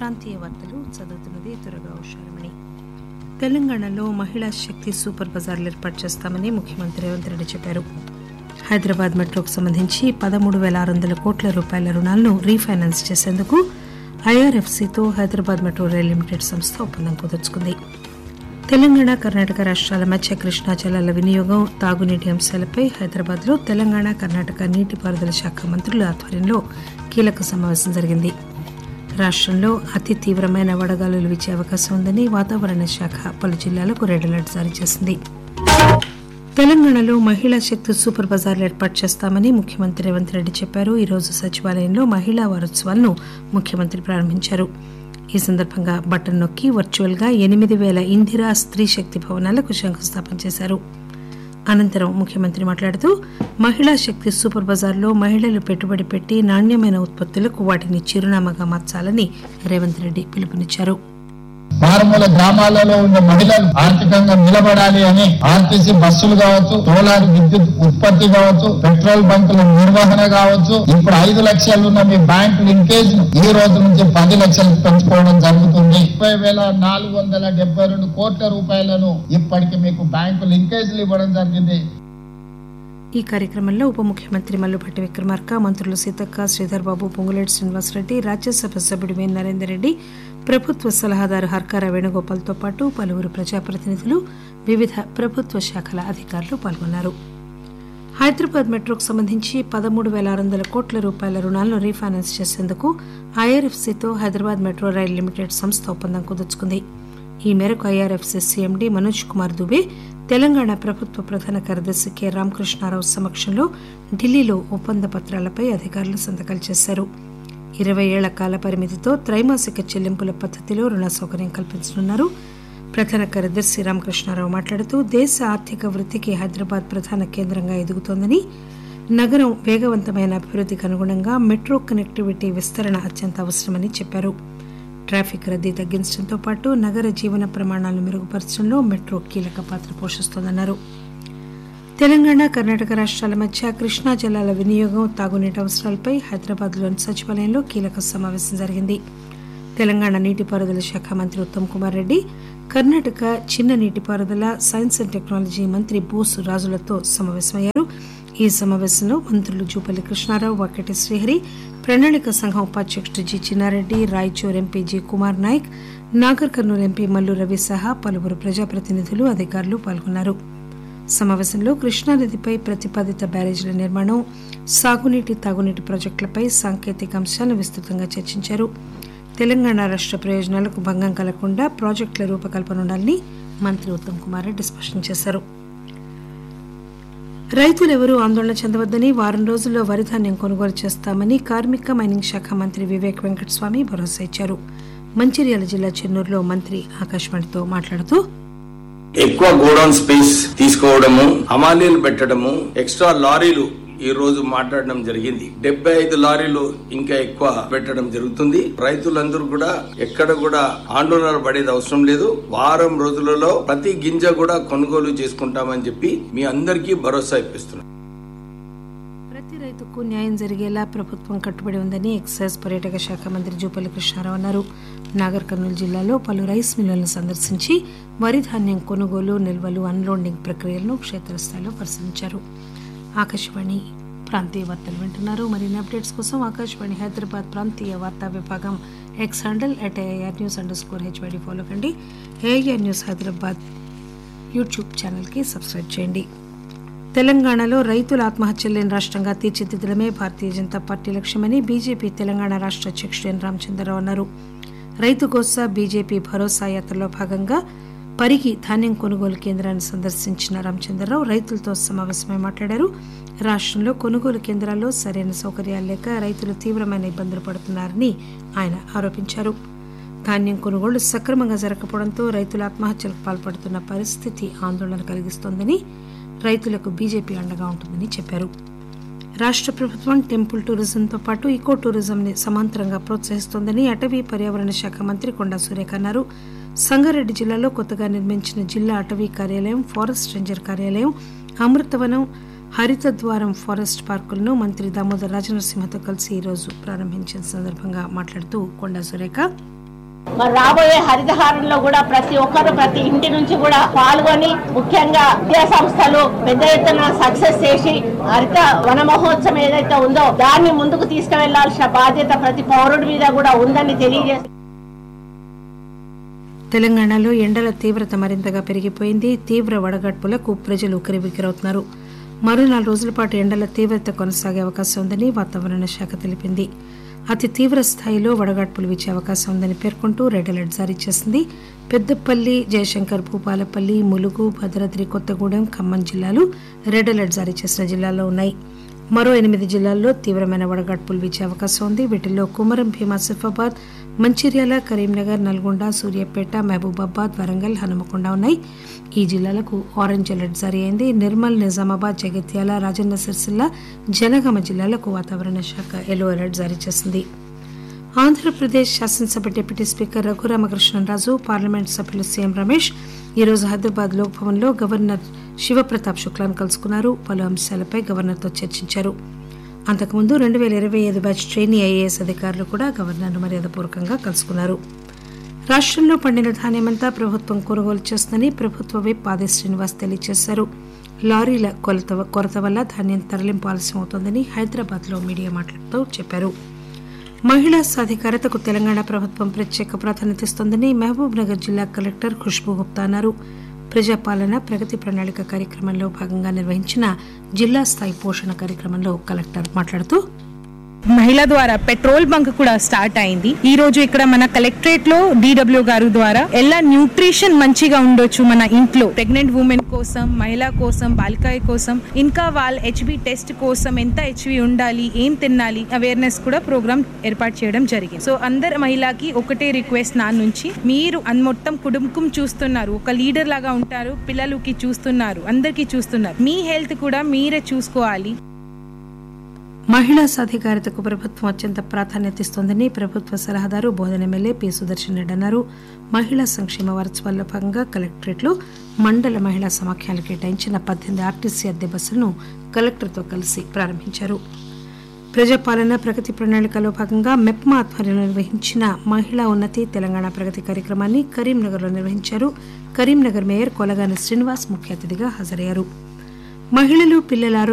ప్రాంతీయ వార్తలు చదువుతున్నది త్వరగా ఉషారమణి తెలంగాణలో మహిళా శక్తి సూపర్ బజార్లు ఏర్పాటు చేస్తామని ముఖ్యమంత్రి రేవంత్ రెడ్డి చెప్పారు హైదరాబాద్ మెట్రోకు సంబంధించి పదమూడు వేల ఆరు వందల కోట్ల రూపాయల రుణాలను రీఫైనాన్స్ చేసేందుకు ఐఆర్ఎఫ్సీతో హైదరాబాద్ మెట్రో రైల్ లిమిటెడ్ సంస్థ ఒప్పందం కుదుర్చుకుంది తెలంగాణ కర్ణాటక రాష్ట్రాల మధ్య కృష్ణా జలాల వినియోగం తాగునీటి అంశాలపై హైదరాబాద్లో తెలంగాణ కర్ణాటక నీటిపారుదల శాఖ మంత్రుల ఆధ్వర్యంలో కీలక సమావేశం జరిగింది రాష్టంలో అతి తీవ్రమైన వడగాలులు వీచే అవకాశం ఉందని వాతావరణ శాఖ పలు జిల్లాలకు రెడ్ అలర్ట్ జారీ చేసింది తెలంగాణలో మహిళా శక్తి సూపర్ బజార్లు ఏర్పాటు చేస్తామని ముఖ్యమంత్రి రేవంత్ రెడ్డి చెప్పారు ఈ రోజు సచివాలయంలో మహిళా వారోత్సవాలను ముఖ్యమంత్రి ప్రారంభించారు ఈ సందర్భంగా బటన్ నొక్కి వర్చువల్ గా ఎనిమిది వేల ఇందిరా స్త్రీ శక్తి భవనాలకు శంకుస్థాపన చేశారు అనంతరం ముఖ్యమంత్రి మాట్లాడుతూ మహిళా శక్తి సూపర్ బజార్లో మహిళలు పెట్టుబడి పెట్టి నాణ్యమైన ఉత్పత్తులకు వాటిని చిరునామాగా మార్చాలని రేవంత్ రెడ్డి పిలుపునిచ్చారు మారుమూల గ్రామాలలో ఉన్న మహిళలు ఆర్థికంగా నిలబడాలి అని ఆర్టీసీ బస్సులు కావచ్చు సోలార్ విద్యుత్ ఉత్పత్తి కావచ్చు పెట్రోల్ బంకుల నిర్వహణ కావచ్చు ఇప్పుడు ఐదు లక్షలు ఉన్న మీ బ్యాంక్ లింకేజ్ ఈ రోజు నుంచి పది లక్షలకు పెంచుకోవడం జరుగుతుంది ముప్పై వేల నాలుగు వందల డెబ్బై రెండు కోట్ల రూపాయలను ఇప్పటికి మీకు బ్యాంకు లింకేజీలు ఇవ్వడం జరిగింది ఈ కార్యక్రమంలో ఉప ముఖ్యమంత్రి మల్లుభట్టి విక్రమార్క మంత్రులు సీతక్క శ్రీధర్ బాబు పొంగులేటి శ్రీనివాసరెడ్డి రాజ్యసభ సభ్యుడు వేన్ నరేందర్ రెడ్డి ప్రభుత్వ సలహాదారు హర్కార వేణుగోపాల్తో పాటు పలువురు ప్రజాప్రతినిధులు వివిధ ప్రభుత్వ శాఖల అధికారులు పాల్గొన్నారు హైదరాబాద్ మెట్రోకు సంబంధించి పదమూడు వేల ఆరు వందల కోట్ల రూపాయల రుణాలను రీఫైనాన్స్ చేసేందుకు ఐఆర్ఎఫ్సీతో హైదరాబాద్ మెట్రో రైల్ లిమిటెడ్ సంస్థ ఒప్పందం కుదుర్చుకుంది ఈ మేరకు ఐఆర్ఎఫ్సీ సీఎండీ మనోజ్ కుమార్ దుబే తెలంగాణ ప్రభుత్వ ప్రధాన కార్యదర్శి కె రామకృష్ణారావు సమక్షంలో ఢిల్లీలో ఒప్పంద పత్రాలపై అధికారులు సంతకాలు చేశారు ఇరవై ఏళ్ల కాల పరిమితితో త్రైమాసిక చెల్లింపుల పద్దతిలో రుణ సౌకర్యం కల్పించనున్నారు ప్రధాన కార్యదర్శి రామకృష్ణారావు మాట్లాడుతూ దేశ ఆర్థిక వృద్ధికి హైదరాబాద్ ప్రధాన కేంద్రంగా ఎదుగుతోందని నగరం వేగవంతమైన అభివృద్ధికి అనుగుణంగా మెట్రో కనెక్టివిటీ విస్తరణ అత్యంత అవసరమని చెప్పారు ట్రాఫిక్ రద్దీ తగ్గించడంతో పాటు నగర జీవన ప్రమాణాలను మెరుగుపరచడంలో మెట్రో కీలక పాత్ర పోషిస్తోందన్నారు తెలంగాణ కర్ణాటక రాష్ట్రాల మధ్య కృష్ణా జలాల వినియోగం తాగునీటి అవసరాలపై హైదరాబాద్లోని సచివాలయంలో కీలక సమావేశం జరిగింది తెలంగాణ నీటిపారుదల శాఖ మంత్రి ఉత్తమ్ కుమార్ రెడ్డి కర్ణాటక చిన్న నీటిపారుదల సైన్స్ అండ్ టెక్నాలజీ మంత్రి బోసు రాజులతో సమావేశమయ్యారు ఈ సమావేశంలో మంత్రులు జూపల్లి కృష్ణారావు వాకటి శ్రీహరి ప్రణాళిక సంఘం ఉపాధ్యక్షుడు G Chinnareddy Raichur MP G Kumar Nayak Nagarkurnool MP Mallu Ravi సహా పలువురు ప్రజాప్రతినిధులు అధికారులు పాల్గొన్నారు సమావేశంలో కృష్ణానదిపై ప్రతిపాదిత బ్యారేజీల నిర్మాణం సాగునీటి తాగునీటి ప్రాజెక్టులపై సాంకేతిక అంశాలను విస్తృతంగా చర్చించారు తెలంగాణ రాష్ట్ర ప్రయోజనాలకు భంగం కలగకుండా ప్రాజెక్టుల రూపకల్పన ఉండాలని మంత్రి ఉత్తమ్ కుమార్ రెడ్డి స్పష్టం చేశారు రైతులెవరూ ఆందోళన చెందవద్దని వారం రోజుల్లో వరి ధాన్యం కొనుగోలు చేస్తామని కార్మిక మైనింగ్ శాఖ మంత్రి వివేక్ వెంకటస్వామి భరోసా ఇచ్చారు మంచిర్యాల జిల్లా చెన్నూరులో మంత్రి ఆకాశవాణితో మాట్లాడుతూ ఎక్కువ గోడౌన్ స్పేస్ తీసుకోవడము హమాలీలు పెట్టడము ఎక్స్ట్రా లారీలు ఈ రోజు మాట్లాడడం జరిగింది డెబ్బై ఐదు లారీలు ఇంకా ఎక్కువ పెట్టడం జరుగుతుంది రైతులందరూ కూడా ఎక్కడ కూడా ఆందోళన పడేది అవసరం లేదు వారం రోజులలో ప్రతి గింజ కూడా కొనుగోలు చేసుకుంటామని చెప్పి మీ అందరికీ భరోసా ఇప్పిస్తున్నాం ప్రతి రైతుకు న్యాయం జరిగేలా ప్రభుత్వం కట్టుబడి ఉందని ఎక్సైజ్ పర్యాటక శాఖ మంత్రి జూపల్లి కృష్ణారావు అన్నారు నాగర్ కర్నూలు జిల్లాలో పలు రైస్ మిల్లులను సందర్శించి వరి ధాన్యం కొనుగోలు నిల్వలు అన్లోడింగ్ ప్రక్రియలను క్షేత్రస్థాయిలో పరిశీలించారు ఆకాశవాణి ప్రాంతీయ వార్తలు వింటున్నారు మరిన్ని అప్డేట్స్ కోసం ఆకాశవాణి హైదరాబాద్ ప్రాంతీయ వార్తా విభాగం X handle at AR news underscore HYD follow కండి ఏఆర్ న్యూస్ హైదరాబాద్ యూట్యూబ్ ఛానల్కి సబ్స్క్రైబ్ చేయండి తెలంగాణలో రైతుల ఆత్మహత్యలు లేని రాష్ట్రంగా తీర్చిదిద్దడమే భారతీయ జనతా పార్టీ లక్ష్యమని బీజేపీ తెలంగాణ రాష్ట్ర అధ్యక్షుడు ఎన్ రామచంద్రరావు అన్నారు రైతు కోసా బీజేపీ భరోసా యాత్రలో భాగంగా పరిగి ధాన్యం కొనుగోలు కేంద్రాన్ని సందర్శించిన రామచంద్రరావు రైతులతో సమావేశమై మాట్లాడారు రాష్ట్రంలో కొనుగోలు కేంద్రాల్లో సరైన సౌకర్యాలు లేక రైతులు తీవ్రమైన ఇబ్బందులు పడుతున్నారని ఆయన ఆరోపించారు ధాన్యం కొనుగోళ్లు సక్రమంగా జరగకపోవడంతో రైతులు ఆత్మహత్యలకు పాల్పడుతున్న పరిస్థితి ఆందోళన కలిగిస్తోందని రైతులకు బీజేపీ అండగా ఉంటుందని చెప్పారు రాష్ట్ర ప్రభుత్వం టెంపుల్ టూరిజంతో పాటు ఈకో టూరిజంని సమాంతరంగా ప్రోత్సహిస్తోందని అటవీ పర్యావరణ శాఖ మంత్రి కొండా సురేఖ అన్నారు సంగారెడ్డి జిల్లాలో కొత్తగా నిర్మించిన జిల్లా అటవీ కార్యాలయం ఫారెస్ట్ రేంజర్ కార్యాలయం అమృతవనం హరిత ద్వారం ఫారెస్ట్ పార్కులను మంత్రి దామోదర్ రాజనరసింహతో కలిసి ఈరోజు ప్రారంభించిన సందర్భంగా మాట్లాడుతూ కొండా సురేఖ మరి రాబోయే హరితహారంలో కూడా ప్రతి ఒక్కరు ప్రతి ఇంటి నుంచి కూడా పాల్గొని ముఖ్యంగా విద్యా సంస్థలు పెద్ద ఎత్తున సక్సెస్ చేసి హరిత వన మహోత్సవం ఏదైతే ఉందో దాన్ని ముందుకు తీసుకువెళ్లాల్సిన బాధ్యత ప్రతి పౌరుడి మీద కూడా ఉందని తెలియజేస్తారు తెలంగాణలో ఎండల తీవ్రత మరింతగా పెరిగిపోయింది తీవ్ర వడగడ్పులకు ప్రజలు ఉక్కిరిబిక్కిరవుతున్నారు మరో నాలుగు రోజుల పాటు ఎండల తీవ్రత కొనసాగే అవకాశం ఉందని వాతావరణ శాఖ తెలిపింది అతి తీవ్ర స్థాయిలో వడగాడ్పులు వీచే అవకాశం ఉందని పేర్కొంటూ రెడ్ అలర్ట్ జారీ చేసింది పెద్దపల్లి జయశంకర్ భూపాలపల్లి ములుగు భద్రాద్రి కొత్తగూడెం ఖమ్మం జిల్లాలు రెడ్ అలర్ట్ జారీ చేసిన జిల్లాల్లో ఉన్నాయి మరో ఎనిమిది జిల్లాల్లో తీవ్రమైన వడగాడ్పులు వీచే అవకాశం ఉంది వీటిల్లో కుమరం భీం ఆసిఫాబాద్ మంచిర్యాల కరీంనగర్ నల్గొండ సూర్యాపేట మహబూబాబాద్ వరంగల్ హనుమకొండ ఉన్నాయి ఈ జిల్లాలకు ఆరెంజ్ అలర్ట్ జారీ అయింది నిర్మల్ నిజామాబాద్ జగిత్యాల రాజన్న సిరిసిల్ల జనగామ జిల్లాలకు వాతావరణ శాఖ ఎల్లో అలర్ట్ జారీ చేసింది ఆంధ్రప్రదేశ్ శాసనసభ డిప్యూటీ స్పీకర్ రఘురామకృష్ణరాజు పార్లమెంట్ సభ్యులు సీఎం రమేష్ ఈరోజు హైదరాబాద్ లోక్ భవన్లో గవర్నర్ శివప్రతాప్ శుక్లాను కలుసుకున్నారు పలు అంశాలపై గవర్నర్తో చర్చించారు అంతకుముందు రెండు వేల ఇరవై ఐదు బ్యాచ్ ట్రైనీ ఐఏఎస్ అధికారులు కూడా గవర్నర్ను మర్యాదపూర్వకంగా కలుసుకున్నారు రాష్ట్రంలో పండిన ధాన్యమంతా ప్రభుత్వం కొనుగోలు చేస్తుందని ప్రభుత్వ విప్ ఆది శ్రీనివాస్ తెలియజేశారు లారీల కొలత కొరత వల్ల ధాన్యం తరలింపు ఆలస్యం అవుతోందని హైదరాబాద్ లో మీడియా మాట్లాడుతూ చెప్పారు మహిళా సాధికారతకు తెలంగాణ ప్రభుత్వం ప్రత్యేక ప్రాధాన్యత ఇస్తోందని మహబూబ్ నగర్ జిల్లా కలెక్టర్ ఖుష్బూ గుప్తా అన్నారు ప్రజాపాలన ప్రగతి ప్రణాళిక కార్యక్రమంలో భాగంగా నిర్వహించిన జిల్లా స్థాయి పోషణ కార్యక్రమంలో కలెక్టర్ మాట్లాడుతూ మహిళ ద్వారా పెట్రోల్ బంక్ కూడా స్టార్ట్ అయింది ఈ రోజు ఇక్కడ మన కలెక్టరేట్ లో డిడబ్ల్యూ గారు ద్వారా ఎలా న్యూట్రిషన్ మంచిగా ఉండొచ్చు మన ఇంట్లో ప్రెగ్నెంట్ ఉమెన్ కోసం మహిళ కోసం బాలికాయ కోసం ఇంకా వాళ్ళ హెచ్బి టెస్ట్ కోసం ఎంత హెచ్బి ఉండాలి ఏం తినాలి అవేర్నెస్ కూడా ప్రోగ్రామ్ ఏర్పాటు చేయడం జరిగింది సో అందరు మహిళకి ఒకటే రిక్వెస్ట్ నా నుంచి మీరు అన్ మొత్తం కుటుంబం చూస్తున్నారు ఒక లీడర్ లాగా ఉంటారు పిల్లలకి చూస్తున్నారు అందరికీ చూస్తున్నారు మీ హెల్త్ కూడా మీరే చూసుకోవాలి మహిళా సాధికారతకు ప్రభుత్వం అత్యంత ప్రాధాన్యత ఇస్తోందని ప్రభుత్వ సలహాదారు బోధన ఎమ్మెల్యే పి సుదర్శన్ రెడ్డి అన్నారు మహిళా సంక్షేమ వారోత్సవాల్లో భాగంగా కలెక్టరేట్లో మండల మహిళా సమాఖ్యలు కేటాయించిన పద్దెనిమిది ఆర్టీసీ అద్దె బస్సులను కలెక్టర్తో కలిసి ప్రారంభించారు ప్రజాపాలన ప్రగతి ప్రణాళికలో భాగంగా మెప్మా ఆధ్వర్యంలో నిర్వహించిన మహిళా ఉన్నతి తెలంగాణ ప్రగతి కార్యక్రమాన్ని కరీంనగర్లో నిర్వహించారు కరీంనగర్ మేయర్ కొలగాని శ్రీనివాస్ ముఖ్య అతిథిగా హాజరయ్యారు మహిళలు పిల్లల